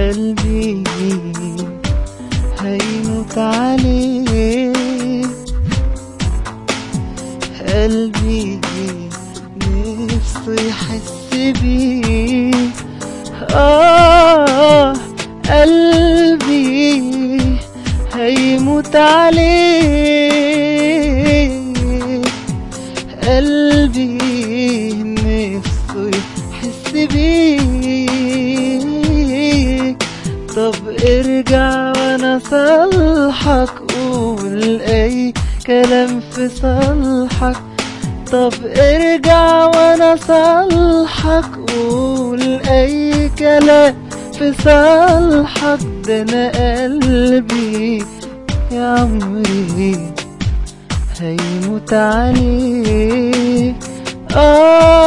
قلبي هيموت عليك قلبي نفسه يحس بيك آه قلبي هيموت عليك قلبي نفسه يحس بيك طب ارجع وانا صالحك قول اي كلام في صالحك طب ارجع وانا صالحك قول اي كلام في صالحك ده انا قلبي يا عمري هيموت عليك آه